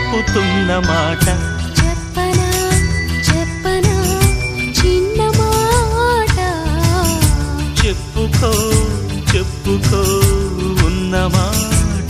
చెప్పుతున్న మాట చెప్పనా చెప్పనా చిన్న మాట చెప్పుకో చెప్పుకో ఉన్న మాట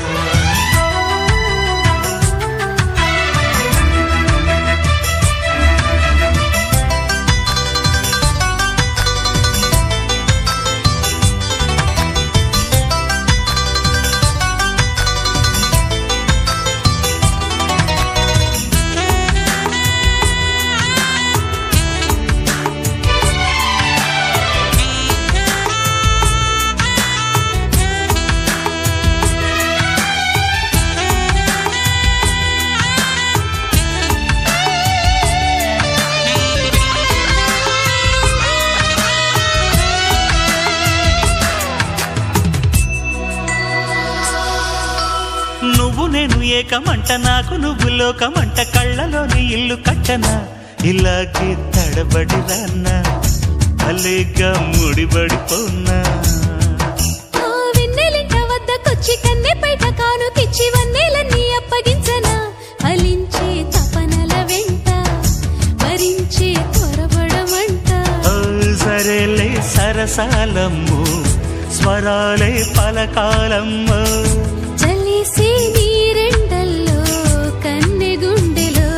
నువ్వు నేను ఏకమంట నాకు నువ్వు లోకమంట కళ్ళలోని ఇల్లు కట్టనా ఇలాగే తడబడి రాన్నా భలేగా ముడిబడిపోన్నా ఆ వెన్నెలింట వద్దకొచ్చి కన్నె పైట కానుకిచ్చి వన్నెలన్నీ అప్పగించనా ఫలించే తపనల వెంట భరించే త్వరపడమంట ఓ సరేలే సరసాలమ్ము స్వరాలే పలకాలమ్ము చలిసే నీరెండల్లో కన్నె గుండెలో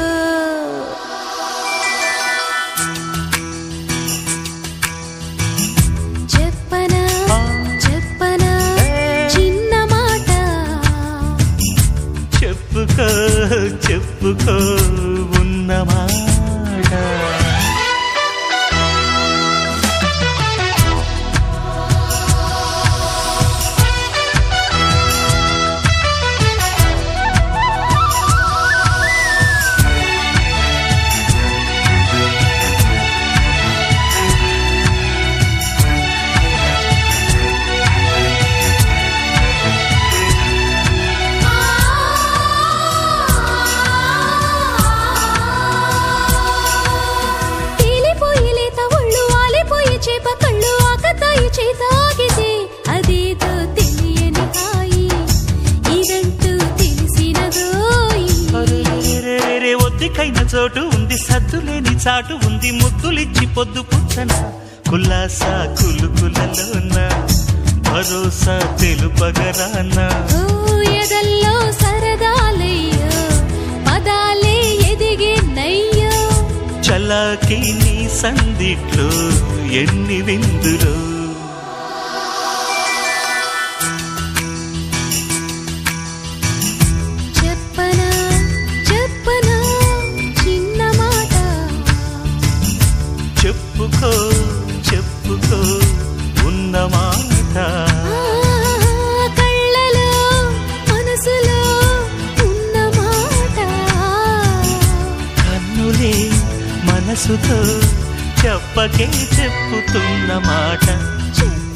చెప్పనా చెప్పనా చిన్న మాట చెప్పుకో చెప్పుకో ఉన్న మాట తేలిపోయి లేత ఒళ్ళు ఆలిపోయి చేప కళ్ళు ఆకతాయి చేత ఆగితే అదేదో తెలియని హాయి ఇదంటూ తెలిసినదోయి అరెరెరెరెరె, ఒద్దికైన చోటు ఉంది సద్దులేని చాటు ఉంది ముద్దులిచ్చి పొద్దు పుచ్చన కుల్లాసా కులుకులలోన భరోసా తెలుపగరానా ఓ ఎదల్లో సరదాలయ్యో పదాలే ఎదిగే నయ్యో చలాకి నీ సందిట్లో ఎన్ని విందులో చెప్పనా చెప్పనా చిన్న మాట చెప్పుకో చెప్పుకో ఉన్న మాట ఆ, కళ్ళలో మనసులో ఉన్న మాట కన్నులే మనసుతో చెప్పకే చెప్పుతున్న మాట చెప్పనా